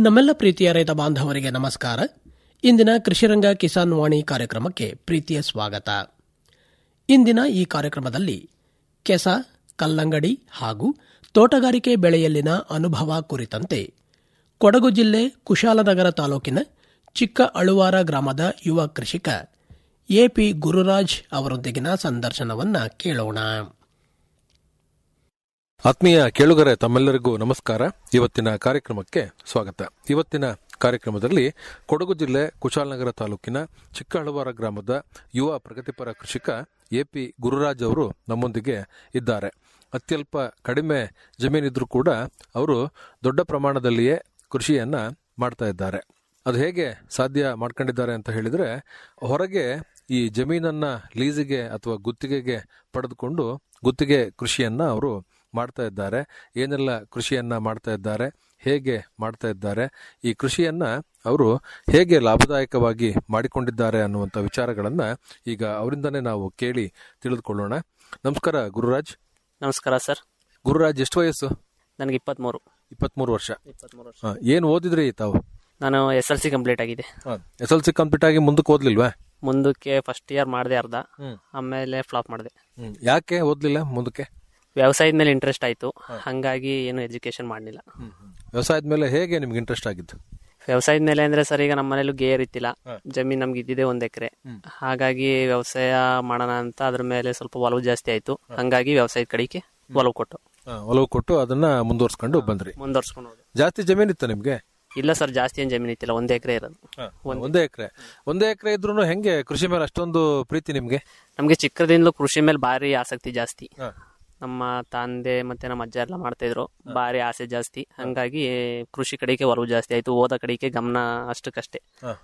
ನಮ್ಮೆಲ್ಲ ಪ್ರೀತಿಯ ರೈತ ಬಾಂಧವರಿಗೆ ನಮಸ್ಕಾರ ಇಂದಿನ ಕೃಷಿರಂಗ ಕಿಸಾನ್ ವಾಣಿ ಕಾರ್ಯಕ್ರಮಕ್ಕೆ ಪ್ರೀತಿಯ ಸ್ವಾಗತ ಇಂದಿನ ಈ ಕಾರ್ಯಕ್ರಮದಲ್ಲಿ ಕೆಸ ಕಲ್ಲಂಗಡಿ ಹಾಗೂ ತೋಟಗಾರಿಕೆ ಬೆಳೆಯಲ್ಲಿನ ಅನುಭವ ಕುರಿತಂತೆ ಕೊಡಗು ಜಿಲ್ಲೆ ಕುಶಾಲನಗರ ತಾಲೂಕಿನ ಚಿಕ್ಕ ಅಳುವಾರ ಗ್ರಾಮದ ಯುವ ಕೃಷಿಕ ಎಪಿ ಗುರುರಾಜ್ ಅವರೊಂದಿಗಿನ ಸಂದರ್ಶನವನ್ನ ಕೇಳೋಣ ಆತ್ಮೀಯ ಕೇಳುಗರೆ ತಮ್ಮೆಲ್ಲರಿಗೂ ನಮಸ್ಕಾರ ಇವತ್ತಿನ ಕಾರ್ಯಕ್ರಮಕ್ಕೆ ಸ್ವಾಗತ ಇವತ್ತಿನ ಕಾರ್ಯಕ್ರಮದಲ್ಲಿ ಕೊಡಗು ಜಿಲ್ಲೆ ಕುಶಾಲನಗರ ತಾಲೂಕಿನ ಚಿಕ್ಕಹಳವಾರ ಗ್ರಾಮದ ಯುವ ಪ್ರಗತಿಪರ ಕೃಷಿಕ ಎಪಿ ಗುರುರಾಜ್ ಅವರು ನಮ್ಮೊಂದಿಗೆ ಇದ್ದಾರೆ ಅತ್ಯಲ್ಪ ಕಡಿಮೆ ಜಮೀನಿದ್ರೂ ಕೂಡ ಅವರು ದೊಡ್ಡ ಪ್ರಮಾಣದಲ್ಲಿಯೇ ಕೃಷಿಯನ್ನ ಮಾಡ್ತಾ ಇದ್ದಾರೆ ಅದು ಹೇಗೆ ಸಾಧ್ಯ ಮಾಡ್ಕೊಂಡಿದ್ದಾರೆ ಅಂತ ಹೇಳಿದ್ರೆ ಹೊರಗೆ ಈ ಜಮೀನನ್ನ ಲೀಸಿಗೆ ಅಥವಾ ಗುತ್ತಿಗೆಗೆ ಪಡೆದುಕೊಂಡು ಗುತ್ತಿಗೆ ಕೃಷಿಯನ್ನ ಅವರು ಮಾಡ್ತಾ ಇದ್ದಾರೆ ಏನೆಲ್ಲ ಕೃಷಿಯನ್ನ ಮಾಡ್ತಾ ಇದ್ದಾರೆ ಹೇಗೆ ಮಾಡ್ತಾ ಇದ್ದಾರೆ ಈ ಕೃಷಿಯನ್ನ ಅವರು ಹೇಗೆ ಲಾಭದಾಯಕವಾಗಿ ಮಾಡಿಕೊಂಡಿದ್ದಾರೆ ಅನ್ನುವಂಥ ವಿಚಾರಗಳನ್ನ ಈಗ ಅವರಿಂದನೇ ನಾವು ಕೇಳಿ ತಿಳಿದುಕೊಳ್ಳೋಣ ನಮಸ್ಕಾರ ಗುರುರಾಜ್ ನಮಸ್ಕಾರ ಸರ್ ಗುರುರಾಜ್ ಎಷ್ಟು ವಯಸ್ಸು ನನಗೆ ಇಪ್ಪತ್ತ್ಮೂರು ಇಪ್ಪತ್ಮೂರು ವರ್ಷ ಇಪ್ಪತ್ತ್ಮೂರು ವರ್ಷ ಹ, ಏನ್ ಓದಿದ್ರಿ ತಾವು ನಾನು ಎಸ್ ಎಲ್ ಸಿ ಕಂಪ್ಲೀಟ್ ಆಗಿದೆ ಎಸ್ ಎಲ್ ಸಿ ಕಂಪ್ಲೀಟ್ ಆಗಿ ಮುಂದಕ್ಕೆ ಓದ್ಲಿಲ್ವಾ ಮುಂದಕ್ಕೆ ಫಸ್ಟ್ ಇಯರ್ ಮಾಡಿದೆ ಅರ್ಧ ಹ್ಮ್. ಆಮೇಲೆ ಫ್ಲಾಪ್ ಮಾಡಿದೆ ಹ್ಮ್. ಯಾಕೆ ಓದ್ಲಿಲ್ಲ ಮುಂದಕ್ಕೆ ವ್ಯವಸಾಯದ ಮೇಲೆ ಇಂಟ್ರೆಸ್ಟ್ ಆಯಿತು ಹಾಗಾಗಿ ಏನು ಎಜುಕೇಶನ್ ಮಾಡಲಿಲ್ಲ ವ್ಯವಸಾಯದ ಮೇಲೆ ಹೇಗೆ ನಿಮ್ಗೆ ಇಂಟ್ರೆಸ್ಟ್ ಆಗಿದ್ದು ವ್ಯವಸಾಯದ ಮೇಲೆ ಅಂದ್ರೆ ಸರ್ ಈಗ ನಮ್ಮ ಮನೇಲೂ ಗೇರ್ ಇತ್ತಿಲ್ಲ ಜಮೀನ್ ನಮ್ಗೆ ಇದ್ದಿದೆ ಒಂದ್ ಎಕರೆ ಹಾಗಾಗಿ ವ್ಯವಸಾಯ ಮಾಡೋಣ ಅಂತ ಅದ್ರ ಮೇಲೆ ಸ್ವಲ್ಪ ಒಲವು ಜಾಸ್ತಿ ಆಯ್ತು ಹಂಗಾಗಿ ವ್ಯವಸಾಯದ ಕಡೆಗೆ ಒಲವು ಕೊಟ್ಟು ಹ, ಒಲವು ಕೊಟ್ಟು ಅದನ್ನ ಮುಂದುವರ್ಸ್ಕೊಂಡು ಬಂದ್ರಿ ಮುಂದುವರ್ಸ್ಕೊಂಡು ಹೋದೆ ಜಾಸ್ತಿ ಜಮೀನಿತ್ತ ನಿಮ್ಗೆ ಇಲ್ಲ ಸರ್ ಜಾಸ್ತಿ ಏನು ಜಮೀನ್ ಇತ್ತಿಲ್ಲ ಒಂದೇ ಎಕರೆ ಇರೋದು ಒಂದೇ ಎಕರೆ ಒಂದೇ ಎಕರೆ ಇದ್ರು ಹೆಂಗೆ ಕೃಷಿ ಮೇಲೆ ಅಷ್ಟೊಂದು ಪ್ರೀತಿ ನಿಮ್ಗೆ ನಮ್ಗೆ ಚಿಕ್ಕದಿಂದಲೂ ಕೃಷಿ ಮೇಲೆ ಭಾರಿ ಆಸಕ್ತಿ ಜಾಸ್ತಿ ನಮ್ಮ ತಂದೆ ಮತ್ತೆ ನಮ್ಮ ಅಜ್ಜ ಎಲ್ಲ ಮಾಡ್ತಾ ಇದ್ರು ಭಾರಿ ಆಸೆ ಜಾಸ್ತಿ ಹಂಗಾಗಿ ಕೃಷಿ ಕಡೆಗೆ ಒಲವು ಜಾಸ್ತಿ ಆಯ್ತು ಓದ ಕಡೆಗೆ ಗಮನ ಅಷ್ಟಕ್ಕಷ್ಟೇ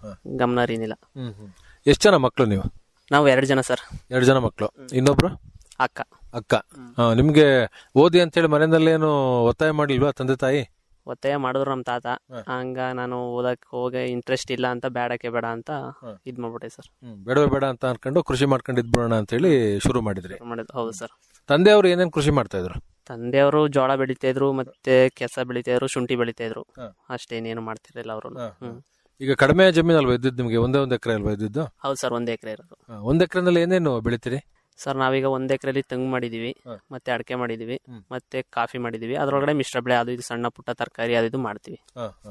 ಗಮನ ಹರಿನಿಲ್ಲ ಎಷ್ಟು ಜನ ಮಕ್ಕಳು ನೀವು ನಾವು ಎರಡು ಜನ ಸರ್ ಎರಡು ಜನ ಮಕ್ಕಳು ಇನ್ನೊಬ್ರು ಅಕ್ಕ ಅಕ್ಕ ಹ, ನಿಮ್ಗೆ ಓದಿ ಅಂತೇಳಿ ಮನೆಯಲ್ಲೇನು ಒತ್ತಾಯ ಮಾಡಿಲ್ವಾ ತಂದೆ ತಾಯಿ ಒತ್ತಾಯ ಮಾಡಿದ್ರು ನಮ್ಮ ತಾತ ಹಂಗ ನಾನು ಓದಕ್ ಹೋಗಿ ಇಂಟ್ರೆಸ್ಟ್ ಇಲ್ಲ ಅಂತ ಬೇಡಕ್ಕೆ ಬೇಡ ಅಂತ ಇದ್ ಮಾಡ್ಬಿಟ್ಟೆ ಸರ್ ಬೇಡವೇ ಬೇಡ ಅಂತ ಅನ್ಕೊಂಡು ಕೃಷಿ ಮಾಡ್ಕೊಂಡು ಇದ್ಬಿಡೋಣ ಅಂತೇಳಿ ಶುರು ಮಾಡಿದ್ರಿ ಮಾಡಿದ್ದು ಹೌದು ಸರ್ ತಂದೆಯವರು ಏನೇನ್ ಕೃಷಿ ಮಾಡ್ತಾ ಇದ್ರು ತಂದೆಯವರು ಜೋಳ ಬೆಳಿತಾ ಇದ್ರು ಮತ್ತೆ ಕೆಸ ಬೆಳಿತಾ ಇದ್ರು ಶುಂಠಿ ಬೆಳಿತಾ ಇದ್ರು ಅಷ್ಟೇನೇನು ಮಾಡ್ತಿರ್ಲಿಲ್ಲ ಅವರು ಹ್ಮ್ ಈಗ ಕಡಿಮೆ ಜಮೀನು ಅಲ್ವಾ ಇದ್ದಿದ್ದು ನಿಮ್ಗೆ ಒಂದೇ ಒಂದ್ ಎಕರೆ ಅಲ್ವಾ ಇದ್ದಿದ್ದು ಹೌದು ಸರ್ ಒಂದೇ ಎಕರೆ ಇರೋದು ಹ, ಒಂದ್ ಎಕರೆನಲ್ಲಿ ಏನೇನು ಬೆಳಿತೀರಿ ಸರ್ ನಾವೀಗ ಒಂದ್ ಎಕರೆಲಿ ತೆಂಗು ಮಾಡಿದೀವಿ ಮತ್ತೆ ಅಡಕೆ ಮಾಡಿದೀವಿ ಮತ್ತೆ ಕಾಫಿ ಮಾಡಿದೀವಿ ಅದ್ರೊಳಗಡೆ ಮಿಶ್ರ ಬೆಳೆ ಅದು ಇದು ಸಣ್ಣ ಪುಟ್ಟ ತರಕಾರಿ ಅದು ಇದು ಮಾಡ್ತೀವಿ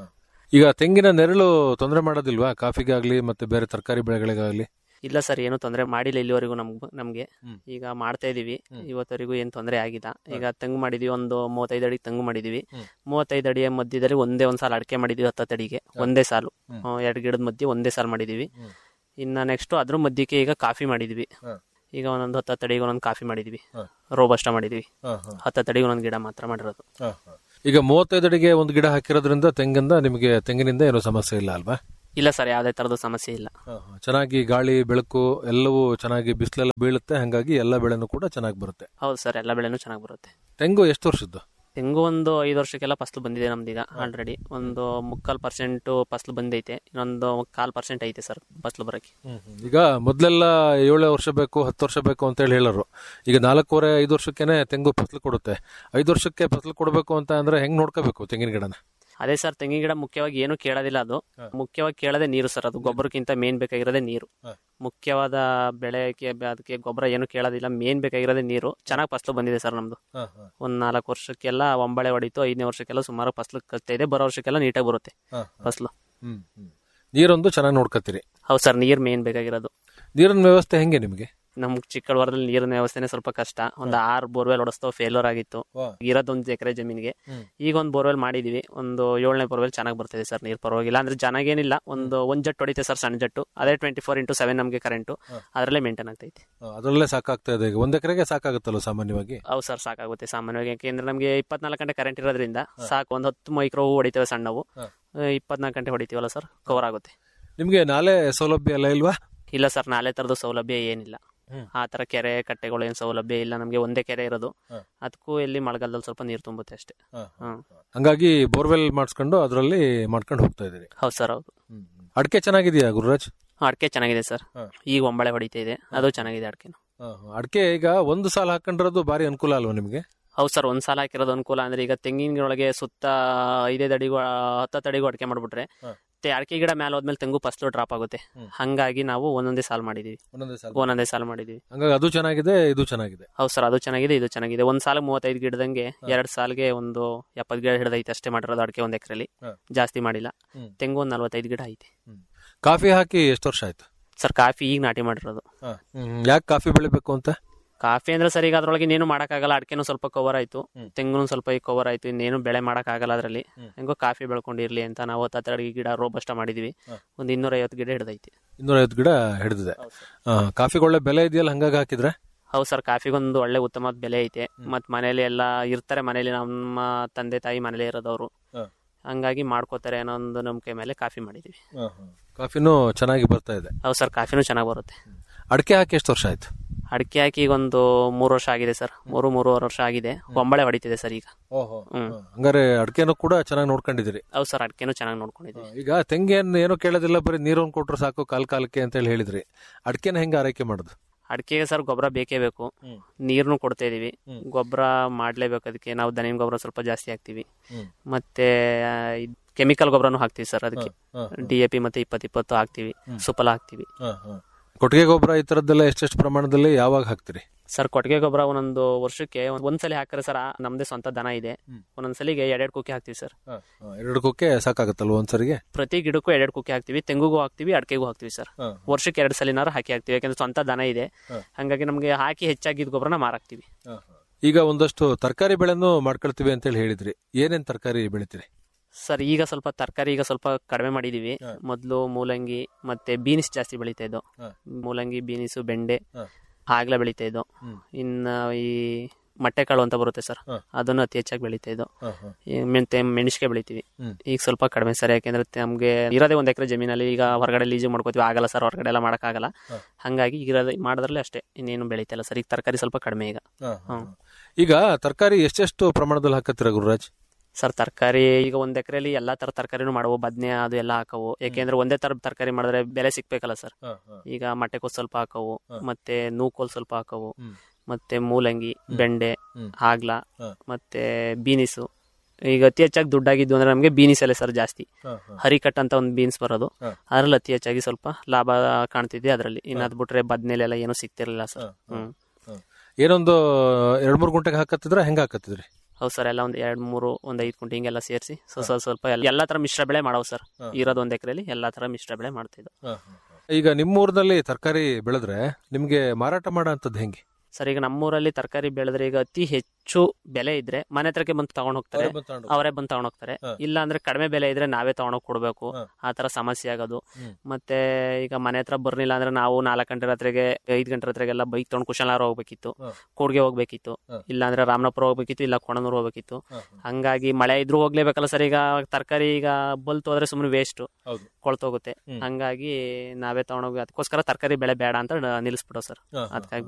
ಈಗ ತೆಂಗಿನ ನೆರಳು ತೊಂದರೆ ಮಾಡೋದಿಲ್ವಾ ಕಾಫಿಗಾಗ್ಲಿ ಮತ್ತೆ ಬೇರೆ ತರಕಾರಿ ಬೆಳೆಗಳಿಗಾಗ್ಲಿ ಇಲ್ಲ ಸರ್ ಏನು ತೊಂದರೆ ಮಾಡಿಲ್ಲ ಇಲ್ಲಿವರೆಗೂ ನಮ್ಗೆ ನಮ್ಗೆ ಈಗ ಮಾಡ್ತಾ ಇದೀವಿ ಇವತ್ತವರೆಗೂ ಏನು ತೊಂದರೆ ಆಗಿಲ್ಲ ಈಗ ತೆಂಗು ಮಾಡಿದೀವಿ ಒಂದು ಮೂವತ್ತೈದು ಅಡಿ ತೆಂಗು ಮಾಡಿದೀವಿ ಮೂವತ್ತೈದು ಅಡಿಯ ಮಧ್ಯದಲ್ಲಿ ಒಂದೇ ಒಂದ್ ಸಾಲ ಅಡಕೆ ಮಾಡಿದೀವಿ ಹತ್ತತ್ತು ಅಡಿಗೆ ಒಂದೇ ಸಾಲು ಎರಡು ಗಿಡದ ಮಧ್ಯೆ ಒಂದೇ ಸಾಲು ಮಾಡಿದೀವಿ ಇನ್ನ ನೆಕ್ಸ್ಟ್ ಅದ್ರ ಮಧ್ಯಕ್ಕೆ ಈಗ ಕಾಫಿ ಮಾಡಿದೀವಿ ಈಗ ಒಂದೊಂದು ಹತ್ತತ್ತು ಅಡಿಗೆ ಒಂದೊಂದು ಕಾಫಿ ಮಾಡಿದೀವಿ ರೋಬಸ್ಟ ಮಾಡಿದೀವಿ ಹತ್ತತ್ತು ಅಡಿಗೆ ಒಂದೊಂದು ಗಿಡ ಮಾತ್ರ ಮಾಡಿರೋದು ಈಗ ಮೂವತ್ತೈದು ಅಡಿಗೆ ಒಂದು ಗಿಡ ಹಾಕಿರೋದ್ರಿಂದ ತೆಂಗಿಂದ ನಿಮಗೆ ತೆಂಗಿನಿಂದ ಏನೂ ಸಮಸ್ಯೆ ಇಲ್ಲ ಅಲ್ವಾ ಇಲ್ಲ ಸರ್ ಯಾವುದೇ ತರದ ಸಮಸ್ಯೆ ಇಲ್ಲ ಚೆನ್ನಾಗಿ ಗಾಳಿ ಬೆಳಕು ಎಲ್ಲವೂ ಚೆನ್ನಾಗಿ ಬಿಸಿಲೆಲ್ಲ ಬೀಳುತ್ತೆ ಹಾಗಾಗಿ ಎಲ್ಲ ಬೆಳೆನೂ ಕೂಡ ಚೆನ್ನಾಗಿ ಬರುತ್ತೆ ಹೌದು ಸರ್ ಎಲ್ಲ ಬೆಳೆನೂ ಚೆನ್ನಾಗಿ ಬರುತ್ತೆ ತೆಂಗು ಎಷ್ಟು ವರ್ಷದ್ದು ತೆಂಗು ಒಂದು ಐದು ವರ್ಷಕ್ಕೆಲ್ಲ ಫಸಲು ಬಂದಿದೆ ನಮ್ದೀಗ ಆಲ್ರೆಡಿ ಒಂದು ಮುಕ್ಕಾಲ್ ಪರ್ಸೆಂಟ್ ಫಸಲು ಬಂದೈತೆ ಇನ್ನೊಂದು ಕಾಲ್ ಪರ್ಸೆಂಟ್ ಐತೆ ಸರ್ ಫಸಲು ಬರೋಕ್ಕೆ ಈಗ ಮೊದಲೆಲ್ಲ ಏಳು ವರ್ಷ ಬೇಕು ಹತ್ತು ವರ್ಷ ಬೇಕು ಅಂತ ಹೇಳಿ ಹೇಳೋರು ಈಗ ನಾಲ್ಕೂವರೆ ಐದು ವರ್ಷಕ್ಕೇನೆ ತೆಂಗು ಫಸಲು ಕೊಡುತ್ತೆ ಐದು ವರ್ಷಕ್ಕೆ ಫಸಲು ಕೊಡಬೇಕು ಅಂತ ಅಂದ್ರೆ ಹೆಂಗ್ ನೋಡ್ಕೋಬೇಕು ತೆಂಗಿನ ಗಿಡನ ಅದೇ ಸರ್ ತೆಂಗಿನ ಗಿಡ ಮುಖ್ಯವಾಗಿ ಏನು ಕೇಳೋದಿಲ್ಲ ಅದು ಮುಖ್ಯವಾಗಿ ಕೇಳೋದೇ ನೀರು ಸರ್ ಅದು ಗೊಬ್ಬರಕ್ಕಿಂತ ಮೇನ್ ಬೇಕಾಗಿರೋದೇ ನೀರು ಮುಖ್ಯವಾದ ಬೆಳೆಗೆ ಬ- ಅದಕ್ಕೆ ಗೊಬ್ಬರ ಏನು ಕೇಳೋದಿಲ್ಲ ಮೇನ್ ಬೇಕಾಗಿರೋದೇ ನೀರು ಚೆನ್ನಾಗಿ ಫಸಲು ಬಂದಿದೆ ಸರ್ ನಮ್ದು ಒಂದ್ ನಾಲ್ಕು ವರ್ಷಕ್ಕೆಲ್ಲ ಒಂಬಳೆ ಹೊಡಿತು ಐದನೇ ವರ್ಷಕ್ಕೆಲ್ಲ ಸುಮಾರು ಫಸಲು ಕಲ್ತಾ ಇದೆ ಬರೋ ವರ್ಷಕ್ಕೆಲ್ಲ ನೀಟಾಗಿ ಬರುತ್ತೆ ಫಸಲು ನೀರೊಂದು ಚೆನ್ನಾಗಿ ನೋಡ್ಕೊತೀರಿ ಹೌದು ಸರ್ ನೀರು ಮೇನ್ ಬೇಕಾಗಿರೋದು ನೀರಿನ ವ್ಯವಸ್ಥೆ ಹೆಂಗೆ ನಿಮಗೆ ನಮ್ ಚಿಕ್ಕಡವಾರದಲ್ಲಿ ನೀರಿನ ವ್ಯವಸ್ಥೆನೆ ಸ್ವಲ್ಪ ಕಷ್ಟ ಒಂದ್ ಆರು ಬೋರ್ವೆಲ್ ಹೊಡೆಸ್ತೋ ಫೇಲ್ಯೂರ್ ಆಗಿತ್ತು ಇರೋದೊಂದು ಎಕರೆ ಜಮೀನಿಗೆ ಈಗ ಒಂದು ಬೋರ್ವೆಲ್ ಮಾಡಿದೀವಿ ಒಂದು ಏಳನೇ ಬೋರ್ವೆಲ್ ಚೆನ್ನಾಗಿ ಬರ್ತಿದೆ ಸರ್ ನೀರು ಪರವಾಗಿಲ್ಲ ಅಂದ್ರೆ ಚೆನ್ನಾಗೇನಿಲ್ಲ ಒಂದು ಒಂದ್ ಜಟ್ ಹೊಡಿತೆ ಸರ್ ಸಣ್ಣ ಜಟ್ಟು ಅದೇ ಟ್ವೆಂಟಿ ಫೋರ್ ಇಂಟು ಸೆವೆನ್ ನಮಗೆ ಕರೆಂಟು ಅದರಲ್ಲೇ ಮೇಂಟೈನ್ ಆಗ್ತೈತಿ ಅದರಲ್ಲೇ ಸಾಕಾಗ್ತಾ ಇದೆ ಈಗ ಒಂದ್ ಎಕರೆಗೆ ಸಾಕಾಗುತ್ತಲ್ಲ ಸಾಮಾನ್ಯವಾಗಿ ಹೌದು ಸರ್ ಸಾಕಾಗುತ್ತೆ ಸಾಮಾನ್ಯವಾಗಿ ಯಾಕೆಂದ್ರೆ ನಮಗೆ ಇಪ್ಪತ್ನಾಲ್ಕು ಗಂಟೆ ಕರೆಂಟ್ ಇರೋದ್ರಿಂದ ಸಾಕು ಒಂದು ಹತ್ತು ಮೈಕ್ರೋ ಹೊಡಿತೇವೆ ಸಣ್ಣವು ಇಪ್ಪತ್ನಾಲ್ಕು ಗಂಟೆ ಹೊಡಿತೀವಲ್ಲ ಸರ್ ಕವರ್ ಆಗುತ್ತೆ ನಿಮ್ಗೆ ನಾಲೆ ಸೌಲಭ್ಯ ಎಲ್ಲ ಇಲ್ವಾ ಇಲ್ಲ ಸರ್ ನಾಳೆ ತರದ ಸೌಲಭ್ಯ ಏನಿಲ್ಲ ಆ ತರ ಕೆರೆ ಕಟ್ಟೆಗಳು ಏನ್ ಸೌಲಭ್ಯ ಇಲ್ಲ ನಮಗೆ ಒಂದೇ ಕೆರೆ ಇರೋದು ಅದಕ್ಕೂ ಎಲ್ಲಿ ಮಳೆಗಾಲದಲ್ಲಿ ಸ್ವಲ್ಪ ನೀರು ತುಂಬುತ್ತೆ ಅಷ್ಟೇ ಹ್ಮ್ ಹಂಗಾಗಿ ಬೋರ್ವೆಲ್ ಮಾಡಿಸ್ಕೊಂಡು ಅದರಲ್ಲಿ ಮಾಡ್ಕೊಂಡು ಹೋಗ್ತಾ ಇದೀರಿ ಹೌದು ಸರ್ ಹೌದು ಅಡಿಕೆ ಚೆನ್ನಾಗಿದೆಯಾ ಗುರುರಾಜ್ ಅಡಿಕೆ ಚೆನ್ನಾಗಿದೆ ಸರ್ ಈಗ ಒಂಬಳೆ ಹೊಡಿತಾ ಇದೆ ಅದು ಚೆನ್ನಾಗಿದೆ ಅಡಿಕೆನು ಅಡಿಕೆ ಈಗ ಒಂದು ಸಾಲ ಹಾಕೊಂಡಿರೋದು ಭಾರಿ ಅನುಕೂಲ ಅಲ್ವಾ ನಿಮ್ಗೆ ಹೌದು ಸರ್ ಒಂದ್ ಸಾಲ ಹಾಕಿರೋದು ಅನುಕೂಲ ಅಂದ್ರೆ ಈಗ ತೆಂಗಿನೊಳಗೆ ಸುತ್ತ ಐದೈದು ಅಡಿಗೂ ಹತ್ತತ್ತು ಅಡಿಗೂ ಅಡಿಕೆ ಮಾಡ್ಬಿಟ್ರೆ ಹ. ಮತ್ತೆ ಅಡಿಕೆ ಗಿಡ ಮೇಲೆ ಹೋದ್ಮೇಲೆ ತೆಂಗು ಫಸ್ಲು ಡ್ರಾಪ್ ಆಗುತ್ತೆ ಹ್ಮ್. ಹಂಗಾಗಿ ನಾವು ಒಂದೊಂದೇ ಸಾಲ ಮಾಡಿದೀವಿ ಒಂದೊಂದೇ ಸಾಲ ಒಂದೊಂದೇ ಸಾಲ ಮಾಡಿದೀವಿ ಹಂಗಾಗಿ ಅದು ಚೆನ್ನಾಗಿದೆ ಇದು ಚೆನ್ನಾಗಿದೆ ಹೌದು ಸರ್ ಅದು ಚೆನ್ನಾಗಿದೆ ಇದು ಚೆನ್ನಾಗಿದೆ ಒಂದ್ ಸಾಲ ಮೂವತ್ತೈದು ಗಿಡದಂಗೆ ಎರಡ್ ಸಾಲ್ಗೆ ಒಂದು ಎಪ್ಪತ್ತು ಗಿಡ ಹಿಡ್ದೈತೆ ಅಷ್ಟೇ ಮಾಡಿರೋದು ಅಡಿಕೆ ಒಂದ್ ಎಕರೆಲಿ ಹ. ಜಾಸ್ತಿ ಮಾಡಿಲ್ಲ ಹ್ಮ್. ತೆಂಗು ಒಂದ್ ನಲ್ವತ್ತೈದು ಗಿಡ ಐತೆ ಕಾಫಿ ಹಾಕಿ ಎಷ್ಟು ವರ್ಷ ಆಯ್ತು ಸರ್ ಕಾಫಿ ಈಗ ನಾಟಿ ಮಾಡಿರೋದು ಯಾಕೆ ಕಾಫಿ ಬೆಳಿಬೇಕು ಅಂತ ಕಾಫಿ ಅಂದ್ರೆ ಸರ್ ಈಗ ಅದ್ರೊಳಗೆ ಇನ್ನೇನು ಮಾಡಕ್ಕಾಗಲ್ಲ ಅಡಿಕೆನೂ ಸ್ವಲ್ಪ ಕವರ್ ಆಯ್ತು ಹ್ಮ್. ತೆಂಗುನು ಸ್ವಲ್ಪ ಈಗ ಕವರ್ ಆಯ್ತು ಇನ್ನೇನು ಬೆಳೆ ಮಾಡಕ್ಕಾಗಲ್ಲ ಅದ್ರಲ್ಲಿ ಹ್ಮ್. ಹೆಂಗೋ ಕಾಫಿ ಬೆಳ್ಕೊಂಡಿರ್ಲಿ ಅಂತ ನಾವು ಹತ್ತು ಅಡಿಗೆ ಗಿಡ ರೋಬಸ್ಟ ಮಾಡಿದೀವಿ ಹ. ಒಂದ್ ಇನ್ನೂರ ಐವತ್ತು ಗಿಡ ಹಿಡ್ದೈತಿ ಇನ್ನೂರೈವತ್ತು ಗಿಡ ಹಿಡಿದಿದೆ ಕಾಫಿಗೆ ಒಳ್ಳೆ ಬೆಲೆ ಇದೆಯಲ್ಲ ಹಂಗಾಗಿ ಹಾಕಿದ್ರೆ ಹೌದು ಸರ್ ಕಾಫಿಗೊಂದು ಒಳ್ಳೆ ಉತ್ತಮವಾದ ಬೆಲೆ ಐತೆ ಮತ್ ಮನೇಲಿ ಎಲ್ಲ ಇರ್ತಾರೆ ಮನೇಲಿ ನಮ್ಮ ತಂದೆ ತಾಯಿ ಮನೇಲಿ ಇರೋದವ್ರು ಹ. ಹಂಗಾಗಿ ಮಾಡ್ಕೋತಾರೆ ಅನ್ನೋ ಒಂದು ನಂಬಿಕೆ ಮೇಲೆ ಕಾಫಿ ಮಾಡಿದೀವಿ ಕಾಫಿನೂ ಚೆನ್ನಾಗಿ ಬರ್ತಾ ಇದೆ ಹೌದು ಸರ್ ಕಾಫಿನೂ ಚೆನ್ನಾಗಿ ಬರುತ್ತೆ ಅಡಿಕೆ ಹಾಕಿ ಎಷ್ಟು ವರ್ಷ ಆಯ್ತು ಅಡಿಕೆ ಹಾಕಿ ಈಗ ಒಂದು ಮೂರು ವರ್ಷ ಆಗಿದೆ ಸರ್ ಮೂರು ಮೂರುವರೆ ವರ್ಷ ಆಗಿದೆ ಒಂಬಳೆ ಹೊಡಿತಿದೆ ಸರ್ ಈಗ ಹ್ಮ್. ಹಂಗಾರೆ ಅಡಿಕೆನೂ ಕೂಡ ಚೆನ್ನಾಗಿ ನೋಡ್ಕೊಂಡಿದ್ದೀರಿ ಹೌದು ಸರ್ ಅಡಿಕೆನೂ ಚೆನ್ನಾಗಿ ನೋಡ್ಕೊಂಡಿದ್ದೀವಿ ಈಗ ತೆಂಗೇನ್ ಏನೋ ಕೇಳೋದಿಲ್ಲ ಬರೀ ನೀರೊಂದು ಕೊಟ್ರು ಸಾಕು ಕಾಲ್ ಕಾಲಕ್ಕೆ ಅಂತ ಹೇಳಿ ಹೇಳಿದ್ರಿ ಅಡಿಕೆನ ಹೆಂಗ ಆರೈಕೆ ಮಾಡುದು ಅಡಿಕೆಗೆ ಸರ್ ಗೊಬ್ಬರ ಬೇಕೇ ಬೇಕು ಹ್ಮ್. ನೀರ್ನು ಕೊಡ್ತಾ ಇದೀವಿ ಹ್ಮ್. ಗೊಬ್ಬರ ಮಾಡ್ಲೇಬೇಕು ಅದಕ್ಕೆ ನಾವು ದನಿನ ಗೊಬ್ಬರ ಸ್ವಲ್ಪ ಜಾಸ್ತಿ ಹಾಕ್ತಿವಿ ಹ್ಮ್. ಮತ್ತೆ ಕೆಮಿಕಲ್ ಗೊಬ್ಬರನು ಹಾಕ್ತಿವಿ ಸರ್ ಅದಕ್ಕೆ ಡಿ ಎ ಪಿ ಮತ್ತೆ ಇಪ್ಪತ್ತು ಇಪ್ಪತ್ತು ಹಾಕ್ತಿವಿ ಸುಫಲ ಹಾಕ್ತಿವಿ ಕೊಟ್ಟಿಗೆ ಗೊಬ್ಬರ ಈ ತರದ್ದೆಲ್ಲ ಎಷ್ಟೆಷ್ಟು ಪ್ರಮಾಣದಲ್ಲಿ ಯಾವಾಗ ಹಾಕ್ತಿರಿ ಸರ್ ಕೊಟ್ಟಿಗೆ ಗೊಬ್ಬರ ಒಂದೊಂದು ವರ್ಷಕ್ಕೆ ಒಂದ್- ಒಂದ್ಸಲಿ ಹಾಕ್ರೆ ಸರ್ ಆ- ನಮ್ದೇ ಸ್ವಂತ ದನ ಇದೆ ಹ್ಮ್. ಒಂದೊಂದ್ಸಲಿಗೆ ಎರಡೆರಡು ಕುಕ್ಕಿ ಹಾಕ್ತಿವಿ ಸರ್ ಎರಡು ಕೊಕ್ಕೆ ಸಾಕಾಗತ್ತಲ್ವ ಒಂದ್ಸರಿಗೆ ಪ್ರತಿ ಗಿಡಕ್ಕೂ ಎರಡೆರಡು ಕುಕ್ಕಿ ಹಾಕ್ತಿವಿ ತೆಂಗುಗೂ ಹಾಕ್ತಿವಿ ಅಡಿಕೆಗೂ ಹಾಕ್ತಿವಿ ಸರ್ ವರ್ಷಕ್ಕೆ ಎರಡು ಸಲಿನಾರು ಹಾಕಿ ಹಾಕ್ತಿವಿ ಯಾಕಂದ್ರೆ ಸ್ವಂತ ದನ ಇದೆ ಹ. ಹಂಗಾಗಿ ನಮ್ಗೆ ಹಾಕಿ ಹೆಚ್ಚಾಗಿದ್ದ ಗೊಬ್ಬರನ ಮಾರಾಕ್ತಿವಿ ಈಗ ಒಂದಷ್ಟು ತರಕಾರಿ ಬೆಳೆನೂ ಮಾಡ್ಕೊಳ್ತೀವಿ ಅಂತ ಹೇಳಿ ಹೇಳಿದ್ರಿ ಏನೇನ್ ತರಕಾರಿ ಬೆಳಿತೀರಿ ಸರ್ ಈಗ ಸ್ವಲ್ಪ ತರಕಾರಿ ಈಗ ಸ್ವಲ್ಪ ಕಡಿಮೆ ಮಾಡಿದೀವಿ ಹ. ಮೊದಲು ಮೂಲಂಗಿ ಮತ್ತೆ ಬೀನ್ಸ್ ಜಾಸ್ತಿ ಬೆಳಿತಾ ಇದ್ದೋ ಹ. ಮೂಲಂಗಿ ಬೀನಿಸು ಬೆಂಡೆ ಹ. ಆಗ್ಲೇ ಬೆಳಿತಾ ಇದ್ದೋ ಹ್ಮ್. ಇನ್ನ ಈ ಮೊಟ್ಟೆಕಾಳು ಅಂತ ಬರುತ್ತೆ ಸರ್ ಹ. ಅದನ್ನು ಅತಿ ಹೆಚ್ಚಾಗಿ ಬೆಳಿತಾ ಇದ್ದೋ ಈ ಮೆಂತೆ ಮೆಣಸಿಗೆ ಬೆಳಿತೀವಿ ಹ್ಮ್. ಈಗ ಸ್ವಲ್ಪ ಕಡಿಮೆ ಸರ್ ಯಾಕೆಂದ್ರೆ ನಮ್ಗೆ ಇರೋದೇ ಒಂದ್ ಎಕರೆ ಜಮೀನಲ್ಲಿ ಈಗ ಹೊರಗಡೆ ಲೀಜು ಮಾಡ್ಕೋತೀವಿ ಆಗಲ್ಲ ಸರ್ ಹೊರಗಡೆ ಎಲ್ಲ ಮಾಡಕ್ಕಾಗಲ್ಲ ಹ. ಹಂಗಾಗಿ ಇರೋದೇ ಮಾಡೋದ್ರಲ್ಲೇ ಅಷ್ಟೇ ಇನ್ನೇನು ಬೆಳಿತಾ ಇಲ್ಲ ಸರ್ ಈಗ ತರಕಾರಿ ಸ್ವಲ್ಪ ಕಡಿಮೆ ಈಗ ಹ್ಮ್. ಈಗ ತರಕಾರಿ ಎಷ್ಟೆಷ್ಟು ಪ್ರಮಾಣದಲ್ಲಿ ಹಾಕತ್ತೀರ ಗುರುರಾಜ್ ಸರ್ ತರಕಾರಿ ಈಗ ಒಂದ್ ಎಕರೆಲಿ ಎಲ್ಲಾ ತರ ತರಕಾರಿನೂ ಮಾಡವು ಬದ್ನೆ ಅದು ಎಲ್ಲ ಹಾಕವು ಯಾಕೆಂದ್ರೆ ಒಂದೇ ತರ ತರಕಾರಿ ಮಾಡಿದ್ರೆ ಬೆಲೆ ಸಿಕ್ಬೇಕಲ್ಲ ಸರ್ ಈಗ ಮಟ್ಟೆಕೋಸ್ ಸ್ವಲ್ಪ ಹಾಕವು ಹ. ಮತ್ತೆ ನೂಕೋಲ್ ಸ್ವಲ್ಪ ಹಾಕವು ಹ್ಮ್. ಮತ್ತೆ ಮೂಲಂಗಿ ಬೆಂಡೆ ಹ್ಮ್. ಹಾಗ್ಲ ಹ. ಮತ್ತೆ ಬೀನಿಸು ಈಗ ಅತಿ ಹೆಚ್ಚಾಗಿ ದುಡ್ಡಾಗಿದ್ದು ಅಂದ್ರೆ ನಮಗೆ ಬೀನಿಸ್ ಎಲೆ ಸರ್ ಜಾಸ್ತಿ ಹರಿಕಟ್ ಅಂತ ಒಂದು ಬೀನ್ಸ್ ಬರೋದು ಹ. ಅದ್ರಲ್ಲಿ ಅತಿ ಹೆಚ್ಚಾಗಿ ಸ್ವಲ್ಪ ಲಾಭ ಕಾಣ್ತಿದ್ದೆ ಅದರಲ್ಲಿ ಇನ್ನು ಅದ್ ಬಿಟ್ರೆ ಬದ್ನೆಲೆಲ್ಲ ಏನು ಸಿಗ್ತಿರ್ಲಿಲ್ಲ ಸರ್ ಹ, ಹ. ಹ್ಮ್ ಏನೊಂದು ಎರಡ್ ಮೂರ್ ಗುಂಟೆಗೆ ಹಾಕತ್ತಿದ್ರ ಹೆಂಗ ಹಾಕತ್ತಿದ್ರಿ ಹೌದು ಸರ್ ಎಲ್ಲ ಒಂದ್ ಎರಡ್ ಮೂರು ಒಂದ್ ಐದು ಕುಂಟೆ ಹಿಂಗೆಲ್ಲ ಸೇರಿಸಿ ಸ್ವಲ್ಪ ಸ್ವಲ್ಪ ಎಲ್ಲ- ಎಲ್ಲಾ ತರ ಮಿಶ್ರ ಬೆಳೆ ಮಾಡವು ಸರ್ ಹ. ಇರೋದು ಒಂದ್ ಎಕರೆಲಿ ಎಲ್ಲಾ ತರ ಮಿಶ್ರ ಬೆಳೆ ಮಾಡ್ತಿದ್ವು ಈಗ ನಿಮ್ಮೂರಿನಲ್ಲಿ ತರಕಾರಿ ಬೆಳೆದ್ರೆ ನಿಮ್ಗೆ ಮಾರಾಟ ಮಾಡೋ ಅಂತದ್ ಹೆಂಗೆ ಸರ್ ಈಗ ನಮ್ಮೂರಲ್ಲಿ ತರಕಾರಿ ಬೆಳೆದ್ರೆ ಈಗ ಅತಿ ಹೆಚ್ಚು ಬೆಲೆ ಇದ್ರೆ ಮನೆ ಹತ್ರಕ್ಕೆ ಬಂದು ತಗೊಂಡ್ ಹೋಗ್ತಾರೆ ಅವರೇ ಬಂದು ತಗೊಂಡ್ ಹೋಗ್ತಾರೆ ಹ. ಇಲ್ಲ ಅಂದ್ರೆ ಕಡಿಮೆ ಬೆಲೆ ಇದ್ರೆ ನಾವೇ ತಗೊಂಡೋಗಿ ಕೊಡ್ಬೇಕು ಹ. ಆ ತರ ಸಮಸ್ಯೆ ಆಗೋದು ಹ್ಮ್. ಮತ್ತೆ ಈಗ ಮನೆ ಹತ್ರ ಬರ್ಲಿಲ್ಲ ಅಂದ್ರೆ ನಾವು ನಾಲ್ಕು ಗಂಟೆ ರಾತ್ರಿಗೆ ಐದ್ ಗಂಟೆ ರಾತ್ರಿಗೆಲ್ಲ ಬೈಕ್ ತಗೊಂಡು ಕುಶಾಲಾರ ಹೋಗ್ಬೇಕಿತ್ತು ಹ. ಕೂಡ್ಗೆ ಹೋಗ್ಬೇಕಿತ್ತು ಹ. ಇಲ್ಲ ಅಂದ್ರೆ ರಾಮನಪುರ ಹೋಗ್ಬೇಕಿತ್ತು ಇಲ್ಲ ಕೊಣನೂರು ಹೋಗ್ಬೇಕಿತ್ತು ಹ, ಹ. ಹಂಗಾಗಿ ಮಳೆ ಇದ್ರೂ ಹೋಗ್ಲೇಬೇಕಲ್ಲ ಸರ್ ಈಗ ತರಕಾರಿ ಈಗ ಬಲ್ತು ಹೋದ್ರೆ ಸುಮ್ಮನೆ ವೇಸ್ಟ್ ಹೌದು. ಕೊಳ್ತೋಗುತ್ತೆ ಹ್ಮ್. ಹಂಗಾಗಿ ನಾವೇ ತಗೊಂಡೋಗಿ ಅದಕ್ಕೋಸ್ಕರ ತರಕಾರಿ ಬೆಳೆ ಬೇಡ ಅಂತ ನಿಲ್ಲಿಸ್ಬಿಡೋ ಸರ್ ಹ, ಹ, ಅದಕ್ಕಾಗಿ